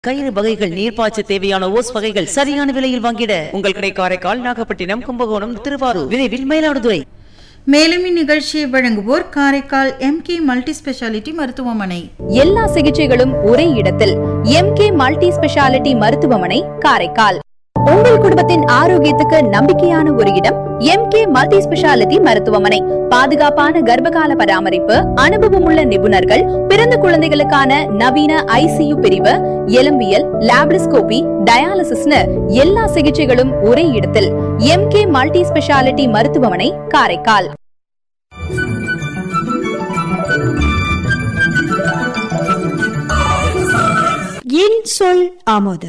கயிறு வகைகள் நீர்ப்பாய்ச்ச தேவையான ஓஸ் வகைகள் சரியான விலையில் வாங்கிட உங்கள் கடை காரைக்கால் நாகப்பட்டினம் கும்பகோணம் திருவாரூர் விரைவில் மயிலாடுதுறை மேலும் இந்நிகழ்ச்சியை வழங்குவோர் காரைக்கால் எம்கே மல்டி ஸ்பெஷாலிட்டி மருத்துவமனை எல்லா சிகிச்சைகளும் ஒரே இடத்தில் எம்கே மல்டி ஸ்பெஷாலிட்டி மருத்துவமனை காரைக்கால் உங்கள் குடும்பத்தின் ஆரோக்கியத்துக்கு நம்பிக்கையான ஒரு இடம் எம்கே மல்டி ஸ்பெஷாலிட்டி மருத்துவமனை பாதுகாப்பான கர்ப்பகால பராமரிப்பு அனுபவமுள்ள நிபுணர்கள் பிறந்த குழந்தைகளுக்கான நவீன ஐசியு பிரிவு எலும்பியல் லாப்ரிஸ்கோபி டயாலிசிஸ்னு எல்லா சிகிச்சைகளும் ஒரே இடத்தில் எம்கே மல்டி ஸ்பெஷாலிட்டி மருத்துவமனை காரைக்கால் என் சொல் ஆமோது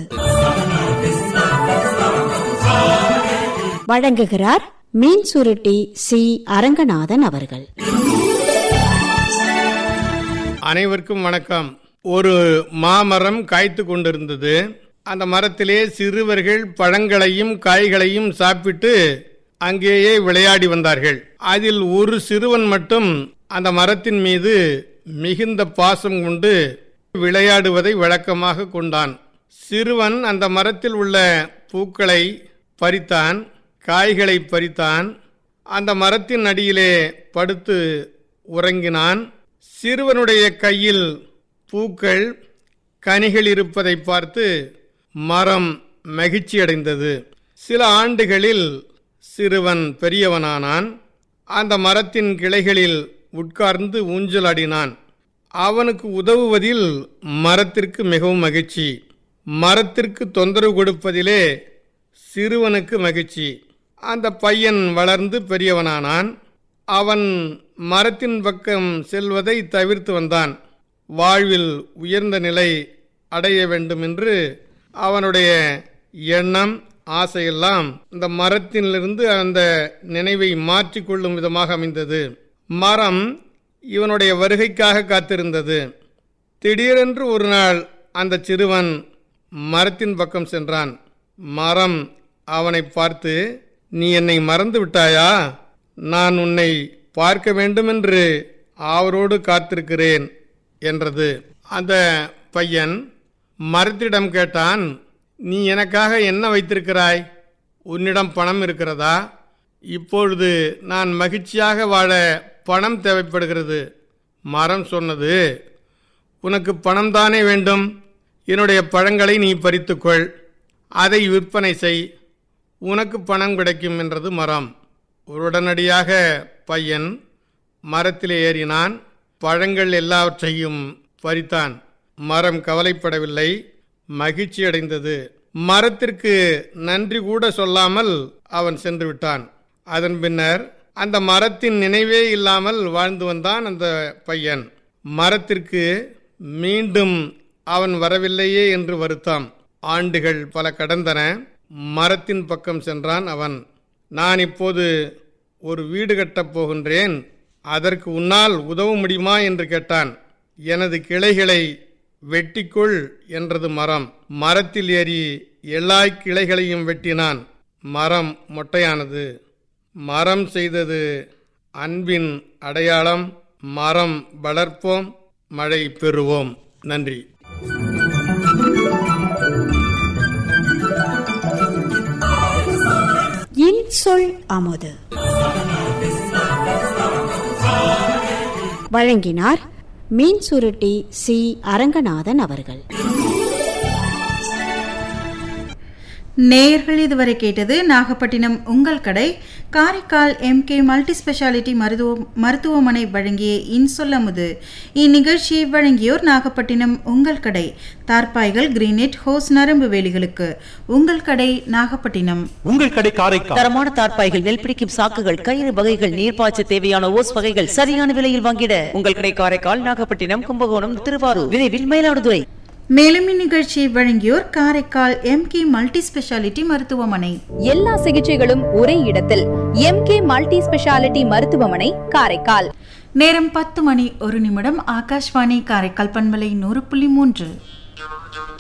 வழங்குகிறார் மீன் சுருட்டி சி அரங்கநாதன் அவர்கள் அனைவருக்கும் வணக்கம் ஒரு மாமரம் காய்த்து கொண்டிருந்தது அந்த மரத்திலே சிறுவர்கள் பழங்களையும் காய்களையும் சாப்பிட்டு அங்கேயே விளையாடி வந்தார்கள் அதில் ஒரு சிறுவன் மட்டும் அந்த மரத்தின் மீது மிகுந்த பாசம் கொண்டு விளையாடுவதை வழக்கமாக கொண்டான் சிறுவன் அந்த மரத்தில் உள்ள பூக்களை பறித்தான் காய்களை பறித்தான் அந்த மரத்தின் அடியிலே படுத்து உறங்கினான் சிறுவனுடைய கையில் பூக்கள் கனிகள் இருப்பதை பார்த்து மரம் மகிழ்ச்சியடைந்தது சில ஆண்டுகளில் சிறுவன் பெரியவனானான் அந்த மரத்தின் கிளைகளில் உட்கார்ந்து ஊஞ்சலாடினான் அவனுக்கு உதவுவதில் மரத்திற்கு மிகவும் மகிழ்ச்சி மரத்திற்கு தொந்தரவு கொடுப்பதிலே சிறுவனுக்கு மகிழ்ச்சி அந்த பையன் வளர்ந்து பெரியவனானான் அவன் மரத்தின் பக்கம் செல்வதை தவிர்த்து வந்தான் வாழ்வில் உயர்ந்த நிலை அடைய வேண்டும் என்று அவனுடைய எண்ணம் ஆசையெல்லாம் இந்த மரத்திலிருந்து அந்த நினைவை மாற்றிக்கொள்ளும் விதமாக அமைந்தது மரம் இவனுடைய வருகைக்காக காத்திருந்தது திடீரென்று ஒரு நாள் அந்த சிறுவன் மரத்தின் பக்கம் சென்றான் மரம் அவனை பார்த்து நீ என்னை மறந்து விட்டாயா நான் உன்னை பார்க்க வேண்டுமென்று ஆவரோடு காத்திருக்கிறேன் என்றது அந்த பையன் மரத்திடம் கேட்டான் நீ எனக்காக என்ன வைத்திருக்கிறாய் உன்னிடம் பணம் இருக்கிறதா இப்பொழுது நான் மகிழ்ச்சியாக வாழ பணம் தேவைப்படுகிறது மரம் சொன்னது உனக்கு பணம் தானே வேண்டும் என்னுடைய பழங்களை நீ பறித்துக்கொள் அதை விற்பனை செய் உனக்கு பணம் கிடைக்கும் என்றது மரம் உடனடியாக பையன் மரத்திலே ஏறினான் பழங்கள் எல்லாவற்றையும் பறித்தான் மரம் கவலைப்படவில்லை மகிழ்ச்சி அடைந்தது மரத்திற்கு நன்றி கூட சொல்லாமல் அவன் சென்று விட்டான் அதன் பின்னர் அந்த மரத்தின் நினைவே இல்லாமல் வாழ்ந்து வந்தான் அந்த பையன் மரத்திற்கு மீண்டும் அவன் வரவில்லையே என்று வருத்தம் ஆண்டுகள் பல கடந்தன மரத்தின் பக்கம் சென்றான் அவன் நான் இப்போது ஒரு வீடு கட்டப் போகின்றேன் அதற்கு உன்னால் உதவ முடியுமா என்று கேட்டான் எனது கிளைகளை வெட்டிக்கொள் என்றது மரம் மரத்தில் ஏறி எல்லா கிளைகளையும் வெட்டினான் மரம் மொட்டையானது மரம் செய்தது அன்பின் அடையாளம் மரம் வளர்ப்போம் மழை பெறுவோம் நன்றி என் சொல் ஆமோது வழங்கினார் மீன் சுருட்டி சி அரங்கநாதன் அவர்கள் நேயர்கள் இதுவரை கேட்டது நாகப்பட்டினம் உங்கள் கடை காரைக்கால் எம்கே மல்டி ஸ்பெஷாலிட்டி மருத்துவ மருத்துவமனை வழங்கிய இன்சொல்லமுது இந்நிகழ்ச்சியை வழங்கியோர் நாகப்பட்டினம் உங்கள் கடை தார்பாய்கள் கிரீனெட் ஹோஸ் நரம்பு வேலிகளுக்கு உங்கள் கடை நாகப்பட்டினம் உங்கள் கடை காரைக்கால் தரமான தார்ப்பாய்கள் நெல் பிடிக்கும் சாக்குகள் கயிறு வகைகள் நீர்ப்பாய்ச்ச தேவையான ஓஸ் வகைகள் சரியான விலையில் வாங்கிட உங்கள் கடை காரைக்கால் நாகப்பட்டினம் கும்பகோணம் திருவாரூர் விரைவில் மயிலாடுதுறை மேலும் இந்நிகழ்ச்சியை வழங்கியோர் காரைக்கால் எம்கே மல்டி ஸ்பெஷாலிட்டி மருத்துவமனை எல்லா சிகிச்சைகளும் ஒரே இடத்தில் எம்கே மல்டி ஸ்பெஷாலிட்டி மருத்துவமனை காரைக்கால் நேரம் பத்து மணி ஒரு நிமிடம் ஆகாஷ்வாணி காரைக்கால் பண்பலை நூறு புள்ளி மூன்று